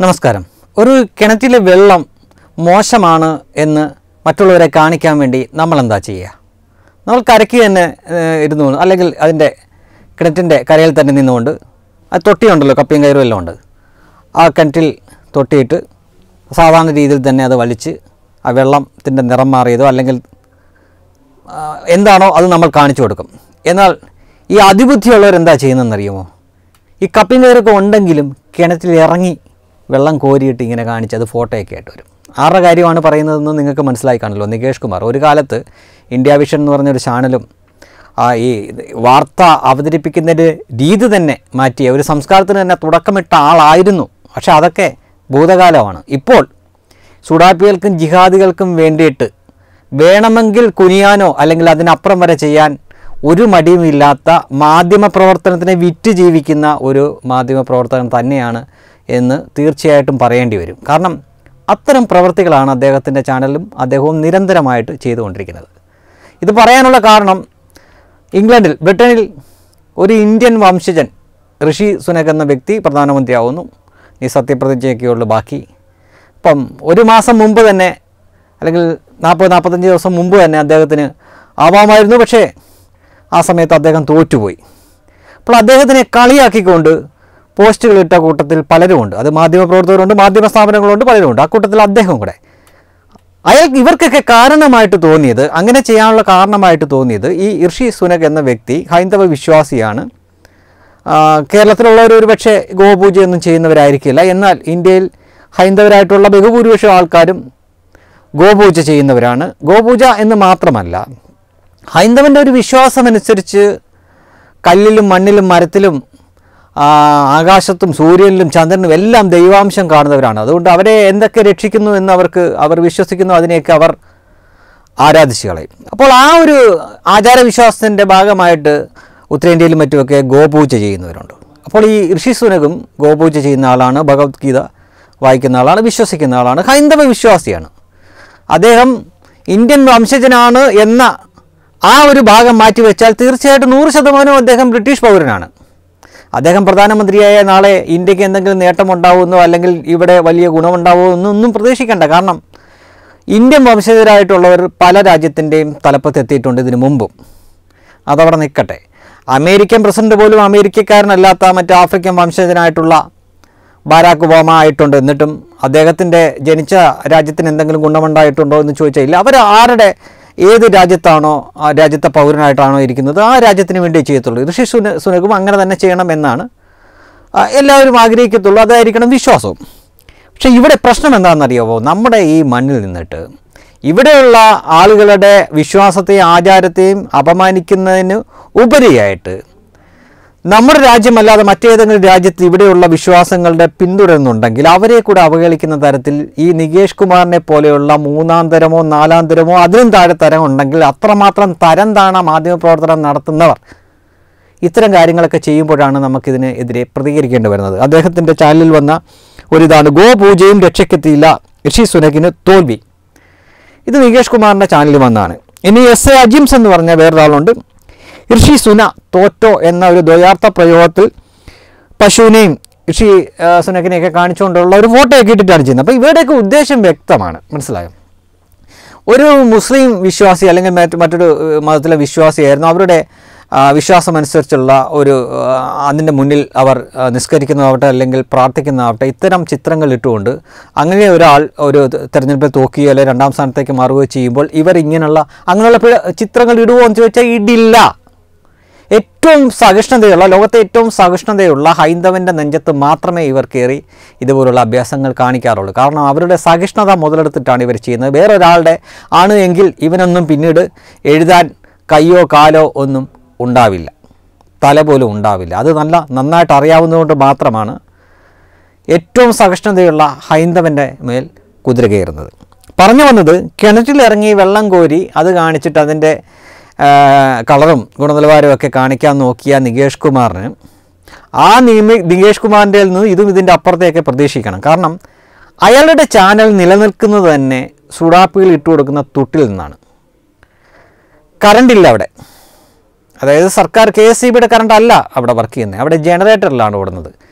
നമസ്കാരം ഒരു കിണറ്റിലെ വെള്ളം മോശമാണ് എന്ന് മറ്റുള്ളവരെ കാണിക്കാൻ വേണ്ടി നമ്മൾ എന്താ ചെയ്യുക നമ്മൾ കരയ്ക്ക് തന്നെ ഏഹ്, ഇരുന്നു കൊണ്ട് അല്ലെങ്കിൽ അതിൻ്റെ കിണറ്റിൻ്റെ കരയിൽ തന്നെ നിന്നുകൊണ്ട് അത് തൊട്ടിയുണ്ടല്ലോ കപ്പിയും കയറും എല്ലാം ഉണ്ട് ആ കിണറ്റിൽ തൊട്ടിയിട്ട് സാധാരണ രീതിയിൽ തന്നെ അത് വലിച്ച് ആ വെള്ളത്തിൻ്റെ നിറം മാറിയതോ അല്ലെങ്കിൽ ആ, എന്താണോ അത് നമ്മൾ കാണിച്ചു കൊടുക്കും എന്നാൽ ഈ അതിബുദ്ധിയുള്ളവർ എന്താ ചെയ്യുന്നതെന്നറിയുമോ ഈ കപ്പിങ് കയറൊക്കെ ഉണ്ടെങ്കിലും കിണറ്റിൽ ഇറങ്ങി വെള്ളം കോരിയിട്ട് ഇങ്ങനെ കാണിച്ച് അത് ഫോട്ടോയൊക്കെ ആയിട്ട് വരും ആരുടെ കാര്യമാണ് പറയുന്നതെന്ന് നിങ്ങൾക്ക് മനസ്സിലായി കാണല്ലോ നികേഷ് കുമാർ ഒരു കാലത്ത് ഇന്ത്യ വിഷൻ എന്ന് പറഞ്ഞൊരു ചാനലും ആ ഈ വാർത്ത അവതരിപ്പിക്കുന്നതിൻ്റെ രീതി തന്നെ മാറ്റിയ ഒരു സംസ്കാരത്തിന് തന്നെ തുടക്കമിട്ട ആളായിരുന്നു പക്ഷേ അതൊക്കെ ഭൂതകാലമാണ് ഇപ്പോൾ സുഡാപ്പികൾക്കും ജിഹാദികൾക്കും വേണ്ടിയിട്ട് വേണമെങ്കിൽ കുനിയാനോ അല്ലെങ്കിൽ അതിനപ്പുറം വരെ ചെയ്യാൻ ഒരു മടിയുമില്ലാത്ത മാധ്യമ പ്രവർത്തനത്തിനെ വിറ്റ് ജീവിക്കുന്ന ഒരു മാധ്യമ പ്രവർത്തകൻ തന്നെയാണ് എന്ന് തീർച്ചയായിട്ടും പറയേണ്ടി വരും കാരണം അത്തരം പ്രവൃത്തികളാണ് അദ്ദേഹത്തിൻ്റെ ചാനലും അദ്ദേഹവും നിരന്തരമായിട്ട് ചെയ്തുകൊണ്ടിരിക്കുന്നത് ഇത് പറയാനുള്ള കാരണം ഇംഗ്ലണ്ടിൽ ബ്രിട്ടനിൽ ഒരു ഇന്ത്യൻ വംശജൻ ഋഷി സുനക് എന്ന വ്യക്തി പ്രധാനമന്ത്രിയാവുന്നു ഈ സത്യപ്രതിജ്ഞയൊക്കെയുള്ള ബാക്കി അപ്പം ഒരു മാസം മുമ്പ് തന്നെ അല്ലെങ്കിൽ നാൽപ്പത് നാൽപ്പത്തഞ്ച് ദിവസം മുമ്പ് തന്നെ അദ്ദേഹത്തിന് ആവാമായിരുന്നു പക്ഷേ ആ സമയത്ത് അദ്ദേഹം തോറ്റുപോയി അപ്പോൾ അദ്ദേഹത്തിനെ കളിയാക്കിക്കൊണ്ട് പോസ്റ്റുകൾ ഇട്ട കൂട്ടത്തിൽ പലരുമുണ്ട് അത് മാധ്യമപ്രവർത്തകരുണ്ട് മാധ്യമ സ്ഥാപനങ്ങളുണ്ട് പലരുമുണ്ട് ആ കൂട്ടത്തിൽ അദ്ദേഹം കൂടെ അയാൾക്ക് ഇവർക്കൊക്കെ കാരണമായിട്ട് തോന്നിയത് അങ്ങനെ ചെയ്യാനുള്ള കാരണമായിട്ട് തോന്നിയത് ഈ ഋഷി സുനക് എന്ന വ്യക്തി ഹൈന്ദവ വിശ്വാസിയാണ് ആ, കേരളത്തിലുള്ളവർ ഒരു പക്ഷേ ഗോപൂജയൊന്നും ചെയ്യുന്നവരായിരിക്കില്ല എന്നാൽ ഇന്ത്യയിൽ ഹൈന്ദവരായിട്ടുള്ള ബഹുഭൂരിപക്ഷം ആൾക്കാരും ഗോപൂജ ചെയ്യുന്നവരാണ് ഗോപൂജ എന്ന് മാത്രമല്ല ഹൈന്ദവൻ്റെ ഒരു വിശ്വാസമനുസരിച്ച് കല്ലിലും മണ്ണിലും മരത്തിലും ആ, ആകാശത്തും സൂര്യനിലും ചന്ദ്രനും എല്ലാം ദൈവാംശം കാണുന്നവരാണ് അതുകൊണ്ട് അവരെ എന്തൊക്കെ രക്ഷിക്കുന്നു എന്ന് അവർക്ക് അവർ വിശ്വസിക്കുന്നു അതിനെയൊക്കെ അവർ ആരാധിച്ചു കളയും അപ്പോൾ ആ ഒരു ആചാരവിശ്വാസത്തിൻ്റെ ഭാഗമായിട്ട് ഉത്തരേന്ത്യയിലും മറ്റുമൊക്കെ ഗോപൂജ ചെയ്യുന്നവരുണ്ട് അപ്പോൾ ഈ ഋഷി സുനകും ഗോപൂജ ചെയ്യുന്ന ആളാണ് ഭഗവത്ഗീത വായിക്കുന്ന ആളാണ് വിശ്വസിക്കുന്ന ആളാണ് ഹൈന്ദവ വിശ്വാസിയാണ് അദ്ദേഹം ഇന്ത്യൻ വംശജനാണ് എന്ന ആ ഒരു ഭാഗം മാറ്റിവെച്ചാൽ തീർച്ചയായിട്ടും നൂറ് ശതമാനവും അദ്ദേഹം ബ്രിട്ടീഷ് പൗരനാണ് അദ്ദേഹം പ്രധാനമന്ത്രിയായ നാളെ ഇന്ത്യക്ക് എന്തെങ്കിലും നേട്ടമുണ്ടാവുമെന്നോ അല്ലെങ്കിൽ ഇവിടെ വലിയ ഗുണമുണ്ടാവുമോ എന്നൊന്നും പ്രതീക്ഷിക്കേണ്ട കാരണം ഇന്ത്യൻ വംശജരായിട്ടുള്ളവർ പല രാജ്യത്തിൻ്റെയും തലപ്പത്തെത്തിയിട്ടുണ്ട് ഇതിനു മുമ്പും അതവിടെ നിൽക്കട്ടെ അമേരിക്കൻ പ്രസിഡന്റ് പോലും അമേരിക്കക്കാരനല്ലാത്ത മറ്റ് ആഫ്രിക്കൻ വംശജനായിട്ടുള്ള ബാരാക്ക് ഒബാമ ആയിട്ടുണ്ട് എന്നിട്ടും അദ്ദേഹത്തിൻ്റെ ജനിച്ച രാജ്യത്തിന് എന്തെങ്കിലും ഗുണമുണ്ടായിട്ടുണ്ടോ എന്ന് ചോദിച്ചാൽ ഇല്ല അവർ ആരുടെ ഏത് രാജ്യത്താണോ ആ രാജ്യത്തെ പൗരനായിട്ടാണോ ഇരിക്കുന്നത് ആ രാജ്യത്തിന് വേണ്ടി ചെയ്യത്തുള്ളൂ ഋഷി സുന സുനകും അങ്ങനെ തന്നെ ചെയ്യണം എന്നാണ് ആ, എല്ലാവരും ആഗ്രഹിക്കത്തുള്ളൂ അതായിരിക്കണം വിശ്വാസവും പക്ഷേ ഇവിടെ പ്രശ്നം എന്താണെന്നറിയാമോ നമ്മുടെ ഈ മണ്ണിൽ നിന്നിട്ട് ഇവിടെയുള്ള ആളുകളുടെ വിശ്വാസത്തെയും ആചാരത്തെയും അപമാനിക്കുന്നതിന് ഉപരിയായിട്ട് നമ്മുടെ രാജ്യമല്ലാതെ മറ്റേതെങ്കിലും രാജ്യത്ത് ഇവിടെയുള്ള വിശ്വാസങ്ങളുടെ പിന്തുടരുന്നുണ്ടെങ്കിൽ അവരെ കൂടെ അവഹേളിക്കുന്ന തരത്തിൽ ഈ നികേഷ് കുമാറിനെ പോലെയുള്ള മൂന്നാം തരമോ നാലാം തരമോ അതിലും താഴെ തരം ഉണ്ടെങ്കിൽ അത്രമാത്രം തരം താണ മാധ്യമപ്രവർത്തനം നടത്തുന്നവർ ഇത്തരം കാര്യങ്ങളൊക്കെ ചെയ്യുമ്പോഴാണ് നമുക്കിതിന് എതിരെ പ്രതികരിക്കേണ്ടി വരുന്നത് അദ്ദേഹത്തിൻ്റെ ചാനലിൽ വന്ന ഒരിതാണ് ഗോപൂജയും രക്ഷയ്ക്കെത്തിയില്ല ഋഷി സുനകിന് തോൽവി ഇത് നികേഷ് കുമാറിൻ്റെ ചാനലിൽ വന്നതാണ് ഇനി എസ് എ അജിംസ് എന്ന് പറഞ്ഞ വേറൊരാളുണ്ട് ഋഷി സുന തോറ്റോ എന്ന ഒരു ദ്വയാർത്ഥ പ്രയോഗത്തിൽ പശുവിനെയും ഋഷി ആ, സുനക്കിനെയൊക്കെ കാണിച്ചുകൊണ്ടുള്ള ഒരു ഫോട്ടോയൊക്കെ ഇട്ടിട്ടാണ് ചെയ്യുന്നത് അപ്പോൾ ഇവരുടെയൊക്കെ ഉദ്ദേശം വ്യക്തമാണ് മനസ്സിലായോ ഒരു മുസ്ലിം വിശ്വാസി അല്ലെങ്കിൽ മറ്റ് മറ്റൊരു ഏഹ്, മതത്തിലെ വിശ്വാസിയായിരുന്നു അവരുടെ ആ, വിശ്വാസമനുസരിച്ചുള്ള ഒരു ആ, അതിൻ്റെ മുന്നിൽ അവർ ആ, നിസ്കരിക്കുന്നതാവട്ടെ അല്ലെങ്കിൽ പ്രാർത്ഥിക്കുന്നതാവട്ടെ ഇത്തരം ചിത്രങ്ങൾ ഇട്ടുകൊണ്ട് അങ്ങനെ ഒരാൾ ഒരു ത- തെരഞ്ഞെടുപ്പിൽ തോക്കുകയോ അല്ലെങ്കിൽ രണ്ടാം സ്ഥാനത്തേക്ക് മാറുകയോ ചെയ്യുമ്പോൾ ഇവർ ഇങ്ങനെയുള്ള അങ്ങനെയുള്ള പിഴ- ചിത്രങ്ങൾ ഇടുമോ എന്ന് ചോദിച്ചാൽ ഇടില്ല ഏറ്റവും സഹിഷ്ണുതയുള്ള ലോകത്തെ ഏറ്റവും സഹിഷ്ണുതയുള്ള ഹൈന്ദവൻ്റെ നെഞ്ചത്ത് മാത്രമേ ഇവർ കയറി ഇതുപോലുള്ള അഭ്യാസങ്ങൾ കാണിക്കാറുള്ളൂ കാരണം അവരുടെ സഹിഷ്ണുത മുതലെടുത്തിട്ടാണ് ഇവർ ചെയ്യുന്നത് വേറൊരാളുടെ ആണ് എങ്കിൽ ഇവനൊന്നും പിന്നീട് എഴുതാൻ കയ്യോ കാലോ ഒന്നും ഉണ്ടാവില്ല തല പോലും ഉണ്ടാവില്ല അത് നല്ല നന്നായിട്ട് അറിയാവുന്നതുകൊണ്ട് മാത്രമാണ് ഏറ്റവും സഹിഷ്ണുതയുള്ള ഹൈന്ദവൻ്റെ മേൽ കുതിര കയറുന്നത് പറഞ്ഞു വന്നത് കിണറ്റിലിറങ്ങി വെള്ളം കോരി അത് കാണിച്ചിട്ട് അതിൻ്റെ ആ, കളറും ഗുണനിലവാരവും ഒക്കെ കാണിക്കാൻ നോക്കിയ നികേഷ് കുമാറിന് ആ നിമി നികേഷ് കുമാറിൻ്റെ നിന്ന് ഇതും ഇതിൻ്റെ അപ്പുറത്തേക്ക് പ്രതീക്ഷിക്കണം കാരണം അയാളുടെ ചാനൽ നിലനിൽക്കുന്നത് തന്നെ സുഡാപ്പികൾ ഇട്ട് കൊടുക്കുന്ന തുട്ടിൽ നിന്നാണ് കറണ്ടില്ല അവിടെ അതായത് സർക്കാർ കെ എസ് സി ബിയുടെ കറണ്ട് അല്ല അവിടെ വർക്ക് ചെയ്യുന്നത് അവിടെ ജനറേറ്ററിലാണ് ഓടുന്നത്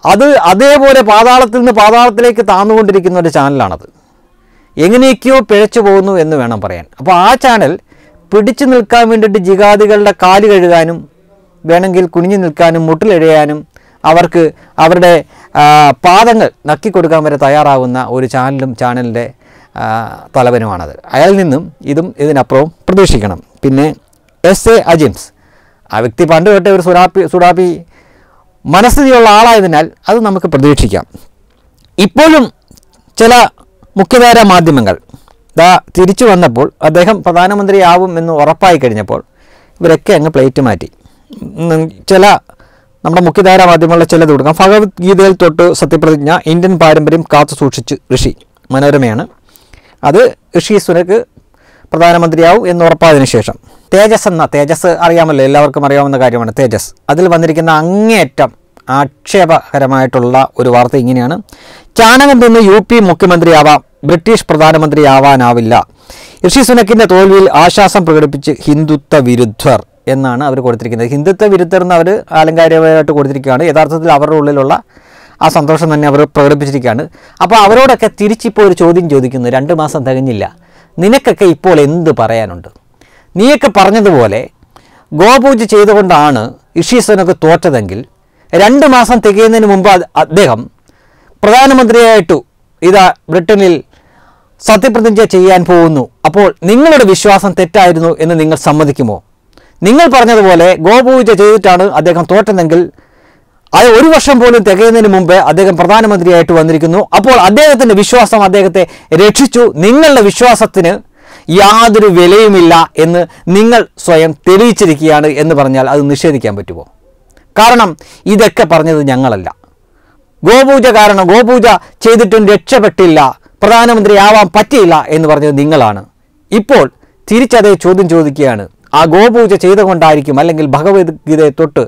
അത് അതേപോലെ പാതാളത്തിൽ നിന്ന് പാതാളത്തിലേക്ക് താന്നുകൊണ്ടിരിക്കുന്ന ഒരു ചാനലാണത് എങ്ങനെയൊക്കെയോ പിഴച്ചു പോകുന്നു എന്ന് വേണം പറയാൻ അപ്പോൾ ആ ചാനൽ പിടിച്ചു നിൽക്കാൻ വേണ്ടിയിട്ട് ജിഹാദികളുടെ കാല് കഴുകാനും വേണമെങ്കിൽ കുനിഞ്ഞു നിൽക്കാനും മുട്ടിലെഴയാനും അവർക്ക് അവരുടെ ആ, പാദങ്ങൾ നക്കിക്കൊടുക്കാൻ വരെ തയ്യാറാകുന്ന ഒരു ചാനലും ചാനലിൻ്റെ ആ, തലവനുമാണത് അയാളിൽ നിന്നും ഇതും ഇതിനപ്പുറവും പ്രതീക്ഷിക്കണം പിന്നെ എസ് എ അജിംസ് ആ വ്യക്തി പണ്ട് തൊട്ടേ ഒരു സുഡാപ്പി സുഡാപ്പി മനസ്ഥിതിയുള്ള ആളായതിനാൽ അത് നമുക്ക് പ്രതീക്ഷിക്കാം ഇപ്പോഴും ചില മുഖ്യധാര മാധ്യമങ്ങൾ ദാ തിരിച്ചു വന്നപ്പോൾ അദ്ദേഹം പ്രധാനമന്ത്രിയാവും എന്ന് ഉറപ്പായി കഴിഞ്ഞപ്പോൾ ഇവരൊക്കെ അങ്ങ് പ്ലേറ്റ് മാറ്റി ഉം, ചില നമ്മുടെ മുഖ്യധാര മാധ്യമങ്ങളിലെ ചിലത് കൊടുക്കാം ഭഗവത്ഗീതയിൽ തൊട്ട് സത്യപ്രതിജ്ഞ ഇന്ത്യൻ പാരമ്പര്യം കാത്തു സൂക്ഷിച്ച് ഋഷി മനോരമയാണ് അത് ഋഷി സുനക്ക് പ്രധാനമന്ത്രിയാവും എന്ന് ഉറപ്പായതിനു ശേഷം തേജസ് എന്ന തേജസ് അറിയാമല്ലോ എല്ലാവർക്കും അറിയാവുന്ന കാര്യമാണ് തേജസ് അതിൽ വന്നിരിക്കുന്ന അങ്ങേയറ്റം ആക്ഷേപകരമായിട്ടുള്ള ഒരു വാർത്ത ഇങ്ങനെയാണ് ചാണകം തിന്ന് യു പി മുഖ്യമന്ത്രിയാവാം ബ്രിട്ടീഷ് പ്രധാനമന്ത്രിയാവാനാവില്ല ഋഷി സുനക്കിൻ്റെ തോൽവിയിൽ ആശ്വാസം പ്രകടിപ്പിച്ച് ഹിന്ദുത്വ വിരുദ്ധർ എന്നാണ് അവർ കൊടുത്തിരിക്കുന്നത് ഹിന്ദുത്വ വിരുദ്ധർ എന്ന് അവർ ആലങ്കാരികമായിട്ട് കൊടുത്തിരിക്കുകയാണ് യഥാർത്ഥത്തിൽ അവരുടെ ഉള്ളിലുള്ള ആ സന്തോഷം തന്നെ അവർ പ്രകടിപ്പിച്ചിരിക്കുകയാണ് അപ്പോൾ അവരോടൊക്കെ തിരിച്ചിപ്പോൾ ഒരു ചോദ്യം ചോദിക്കുന്നു രണ്ട് മാസം തികഞ്ഞില്ല നിനക്കൊക്കെ ഇപ്പോൾ എന്ത് പറയാനുണ്ട് നീയൊക്കെ പറഞ്ഞതുപോലെ ഗോപൂജ ചെയ്തുകൊണ്ടാണ് ഇഷീസനൊക്കെ തോറ്റതെങ്കിൽ രണ്ട് മാസം തികയുന്നതിന് മുമ്പ് അത് അദ്ദേഹം പ്രധാനമന്ത്രിയായിട്ടു ഇതാ ബ്രിട്ടനിൽ സത്യപ്രതിജ്ഞ ചെയ്യാൻ പോകുന്നു അപ്പോൾ നിങ്ങളുടെ വിശ്വാസം തെറ്റായിരുന്നു എന്ന് നിങ്ങൾ സമ്മതിക്കുമോ നിങ്ങൾ പറഞ്ഞതുപോലെ ഗോപൂജ ചെയ്തിട്ടാണ് അദ്ദേഹം തോറ്റതെങ്കിൽ അത് ഒരു വർഷം പോലും തികയുന്നതിന് മുമ്പ് അദ്ദേഹം പ്രധാനമന്ത്രിയായിട്ട് വന്നിരിക്കുന്നു അപ്പോൾ അദ്ദേഹത്തിൻ്റെ വിശ്വാസം അദ്ദേഹത്തെ രക്ഷിച്ചു നിങ്ങളുടെ വിശ്വാസത്തിന് യാതൊരു വിലയുമില്ല എന്ന് നിങ്ങൾ സ്വയം തെളിയിച്ചിരിക്കുകയാണ് എന്ന് പറഞ്ഞാൽ അത് നിഷേധിക്കാൻ പറ്റുമോ കാരണം ഇതൊക്കെ പറഞ്ഞത് ഞങ്ങളല്ല ഗോപൂജ കാരണം ഗോപൂജ ചെയ്തിട്ടും രക്ഷപ്പെട്ടില്ല പ്രധാനമന്ത്രിയാവാൻ പറ്റിയില്ല എന്ന് പറഞ്ഞത് നിങ്ങളാണ് ഇപ്പോൾ തിരിച്ചതേ ചോദ്യം ചോദിക്കുകയാണ് ആ ഗോപൂജ ചെയ്തുകൊണ്ടായിരിക്കും അല്ലെങ്കിൽ ഭഗവത്ഗീതയെ തൊട്ട്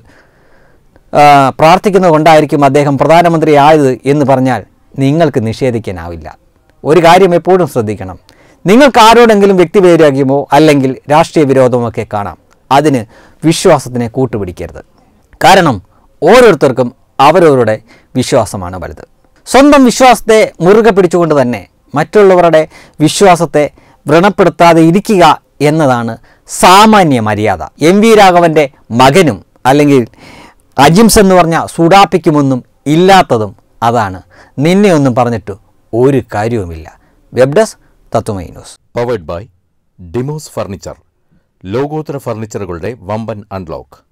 ആ, പ്രാർത്ഥിക്കുന്നത് കൊണ്ടായിരിക്കും അദ്ദേഹം പ്രധാനമന്ത്രി ആയത് എന്ന് പറഞ്ഞാൽ നിങ്ങൾക്ക് നിഷേധിക്കാനാവില്ല ഒരു കാര്യം എപ്പോഴും ശ്രദ്ധിക്കണം നിങ്ങൾക്ക് ആരോടെങ്കിലും വ്യക്തിവൈരാഗ്യമോ അല്ലെങ്കിൽ രാഷ്ട്രീയ വിരോധമോ ഒക്കെ കാണാം അതിന് വിശ്വാസത്തിനെ കൂട്ടുപിടിക്കരുത് കാരണം ഓരോരുത്തർക്കും അവരവരുടെ വിശ്വാസമാണ് വലുത് സ്വന്തം വിശ്വാസത്തെ മുറുകെ പിടിച്ചുകൊണ്ട് തന്നെ മറ്റുള്ളവരുടെ വിശ്വാസത്തെ വ്രണപ്പെടുത്താതെ ഇരിക്കുക എന്നതാണ് സാമാന്യ മര്യാദ എം വി രാഘവൻ്റെ മകനും അല്ലെങ്കിൽ അജിംസ് എന്ന് പറഞ്ഞ സുഡാപ്പിക്കുമൊന്നും ഇല്ലാത്തതും അതാണ് നിന്നെ ഒന്നും പറഞ്ഞിട്ട് ഒരു കാര്യവുമില്ല web desk Tatwamayi news powered by Demos furniture ലോകോത്തര ഫർണിച്ചറുകളുടെ വമ്പൻ അൺലോക്ക്